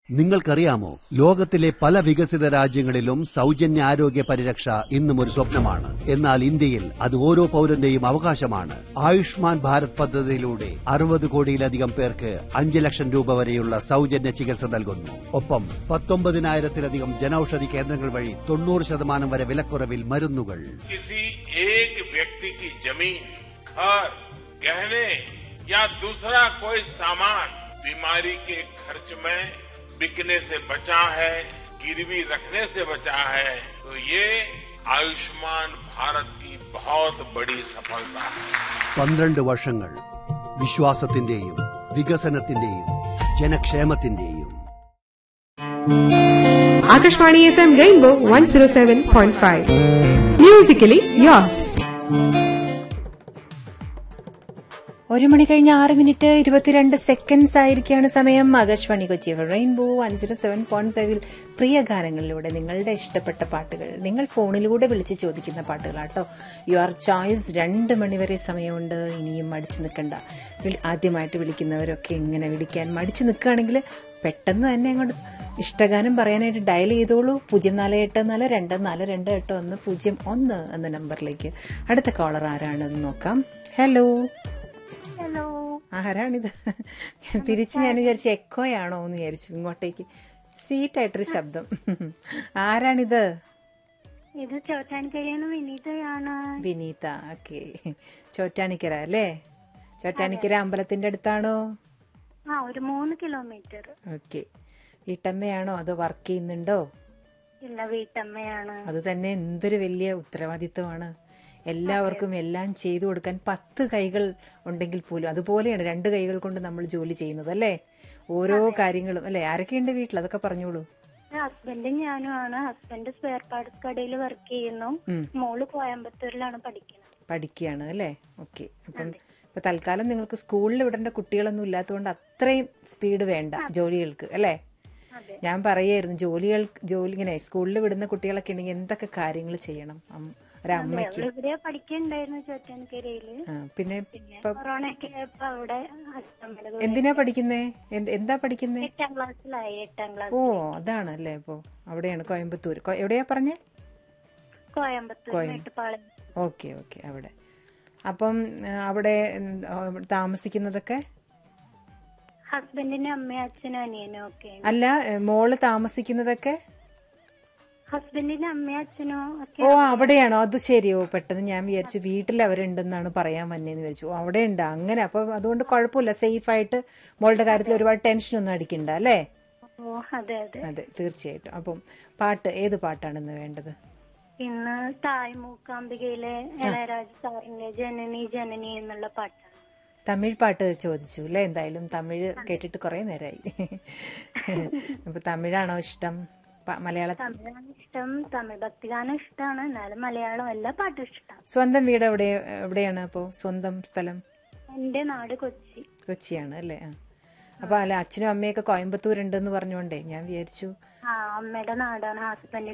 നിങ്ങൾക്കറിയാമോ ലോകത്തിലെ പല വികസിത രാജ്യങ്ങളിലും സൗജന്യ ആരോഗ്യ പരിരക്ഷ ഇന്നും ഒരു സ്വപ്നമാണ് എന്നാൽ ഇന്ത്യയിൽ അത് ഓരോ പൗരന്റെയും അവകാശമാണ് ആയുഷ്മാൻ ഭാരത് പദ്ധതിയിലൂടെ അറുപത് കോടിയിലധികം പേർക്ക് അഞ്ച് ലക്ഷം രൂപ വരെയുള്ള സൗജന്യ ചികിത്സ നൽകുന്നു ഒപ്പം പത്തൊമ്പതിനായിരത്തിലധികം ജനൌഷധി കേന്ദ്രങ്ങൾ വഴി തൊണ്ണൂറ് ശതമാനം വരെ വിലക്കുറവിൽ മരുന്നുകൾ किसी एक व्यक्ति की जमीन घर गहने या दूसरा कोई सामान बीमारी के खर्च में बिकने से बचा है गिरवी रखने से बचा है तो ये आयुष्मान भारत की बहुत बड़ी सफलता है പന്ത്രണ്ട് വർഷങ്ങൾ വിശ്വാസത്തിന്റെയും വികസനത്തിന്റെയും ജനക്ഷേമത്തിന്റെയും Akashvani FM Rainbow 107.5. Musically yours. ഒരു മണി കഴിഞ്ഞ് ആറ് മിനിറ്റ് ഇരുപത്തിരണ്ട് സെക്കൻഡ്സ് ആയിരിക്കാണ് സമയം Akashvani Kochi rainbow one zero seven point ഫൈവിൽ പ്രിയ ഗാനങ്ങളിലൂടെ നിങ്ങളുടെ ഇഷ്ടപ്പെട്ട പാട്ടുകൾ നിങ്ങൾ ഫോണിലൂടെ വിളിച്ച് ചോദിക്കുന്ന പാട്ടുകളാട്ടോ യുവർ ചോയ്സ് രണ്ട് മണിവരെ സമയമുണ്ട് ഇനിയും മടിച്ചു നിൽക്കണ്ട വിളി- ആദ്യമായിട്ട് വിളിക്കുന്നവരൊക്കെ ഇങ്ങനെ വിളിക്കാൻ മടിച്ചു നിൽക്കുകയാണെങ്കിൽ പെട്ടെന്ന് തന്നെ അങ്ങോട്ട് ഇഷ്ടഗാനം പറയാനായിട്ട് ഡയൽ ചെയ്തോളൂ പൂജ്യം നാല് എട്ട് നാല് രണ്ട് നാല് രണ്ട് എട്ട് ഒന്ന് പൂജ്യം ഒന്ന് എന്ന നമ്പറിലേക്ക് അടുത്ത കോളർ ആരാണെന്ന് നോക്കാം ഹലോ ഹലോ ആരാണിത് തിരിച്ച് ഞാൻ വിചാരിച്ചു എക്കോയാണോ എന്ന് വിചാരിച്ചു ഇങ്ങോട്ടേക്ക് സ്വീറ്റ് ആയിട്ടൊരു ശബ്ദം ആരാണിത് ഇത് ചോറ്റാനിക്കരയാണ് വിനീതയാണ് വിനീത ഓക്കെ ചോറ്റാനിക്കര അല്ലേ ചോറ്റാനിക്കര അമ്പലത്തിന്റെ അടുത്താണോ ആ ഒരു മൂന്ന് കിലോമീറ്റർ ഓക്കെ വീട്ടമ്മയാണോ അതോ വർക്ക് ചെയ്യുന്നുണ്ടോ ഇല്ല വീട്ടമ്മയാണ് അത് തന്നെ എന്തൊരു വലിയ ഉത്തരവാദിത്വമാണ് എല്ലാവർക്കും എല്ലാം ചെയ്തു കൊടുക്കാൻ പത്ത് കൈകൾ ഉണ്ടെങ്കിൽ പോലും അതുപോലെയാണ് രണ്ട് കൈകൾ കൊണ്ട് നമ്മൾ ജോലി ചെയ്യുന്നത് അല്ലേ ഓരോ കാര്യങ്ങളും അല്ലേ ആരൊക്കെയുണ്ട് വീട്ടിൽ അതൊക്കെ പറഞ്ഞോളൂ ഹസ്ബൻഡും ഞാനുമാണ് ഹസ്ബൻഡ് സ്പെയർ പാർട്സ് കടയിൽ വർക്ക് ചെയ്യുന്നു മോള് കോയമ്പത്തൂരിലാണ് പഠിക്കുന്നത് പഠിക്കുകയാണ് അല്ലേ ഓക്കെ അപ്പം ഇപ്പൊ തൽക്കാലം നിങ്ങൾക്ക് സ്കൂളിൽ വിടേണ്ട കുട്ടികളൊന്നും ഇല്ലാത്തതുകൊണ്ട് അത്രയും സ്പീഡ് വേണ്ട ജോലികൾക്ക് അല്ലേ ഞാൻ പറയായിരുന്നു ജോലികൾ ജോലി ഇങ്ങനെ സ്കൂളിൽ വിടുന്ന കുട്ടികളൊക്കെ ഉണ്ടെങ്കിൽ എന്തൊക്കെ കാര്യങ്ങൾ ചെയ്യണം അം- ഒരമ്മയ്ക്ക് അവള് ഇവിടെ പഠിക്കണ്ടായിരുന്നു ചോറ്റാനിക്കരയില് ആ, പിന്നെ പിന്നെ ഇപ്പൊ കൊറോണ ഒക്കെ ആയപ്പോ അവിടെ അഷ്ടമ്പല എന്തിനാ പഠിക്കുന്നേ എന്ത്- എന്താ പഠിക്കുന്നേ എട്ടാം ക്ലാസ്സിലായി എട്ടാം ക്ലാസ് ഓ അതാണല്ലേ അപ്പോ അവിടെയാണ് കോയമ്പത്തൂർ കൊ- എവിടെയാ പറഞ്ഞേ കോയമ്പത്തൂർ മേട്ടുപ്പാളയം ഓക്കെ ഓക്കെ അവിടെ അപ്പം ആ, അവിടെ ഉം, ആ, താമസിക്കുന്നതൊക്കെ ഹസ്ബൻഡിന്റെ അമ്മയും അച്ഛനും അനിയനും ഒക്കെ അല്ല ഏ, മോള് താമസിക്കുന്നതൊക്കെ ഹസ്ബൻഡിന്റെ അമ്മയും അച്ഛനും ഒക്കെ ഓ അവിടെയാണോ അത് ശരിയോ പെട്ടെന്ന് ഞാൻ വിചാരിച്ചു വീട്ടിൽ അവരുണ്ടെന്നാണ് പറയാൻ വന്നേന്ന് വിചാരിച്ചു ഓ, അവിടെ ഉണ്ട് അങ്ങനെ അപ്പൊ അതുകൊണ്ട് കുഴപ്പമില്ല സേഫ് ആയിട്ട് മോളുടെ കാര്യത്തിൽ ഒരുപാട് ടെൻഷൻ ഒന്നും അടിക്കണ്ട അല്ലേ ഓ അതെ അതെ അതെ തീർച്ചയായിട്ടും അപ്പം പാട്ട് ഏത് പാട്ടാണ് ഇന്ന് വേണ്ടത് ഇന്ന് തായ് മൂക്കാംബികയിലെ ഇളയരാജ സാറിന്റെ ജനനി ജനനി എന്നുള്ള പാട്ടാണ് തമിഴ് പാട്ട് ചോദിച്ചു അല്ലേ എന്തായാലും തമിഴ് കേട്ടിട്ട് കുറെ നേരമായി അപ്പൊ തമിഴാണോ ഇഷ്ടം പ- മലയാള തമിഴാണ് ഇഷ്ടം തമിഴ് ഭക്തിഗാനം ഇഷ്ടമാണ് എന്നാലും മലയാളം എല്ലാ പാട്ടും ഇഷ്ടം സ്വന്തം വീട് എവിടെ എവിടെയാണ് അപ്പോ സ്വന്തം സ്ഥലം എന്റെ നാട് കൊച്ചി കൊച്ചിയാണ് അല്ലേ ആ അപ്പൊ അല്ല അച്ഛനും അമ്മയൊക്കെ കോയമ്പത്തൂർ ഉണ്ടെന്ന് പറഞ്ഞുകൊണ്ടേ ഞാൻ വിചാരിച്ചു ആ അമ്മയുടെ നാടാണ് ഹസ്ബൻഡിന്റെ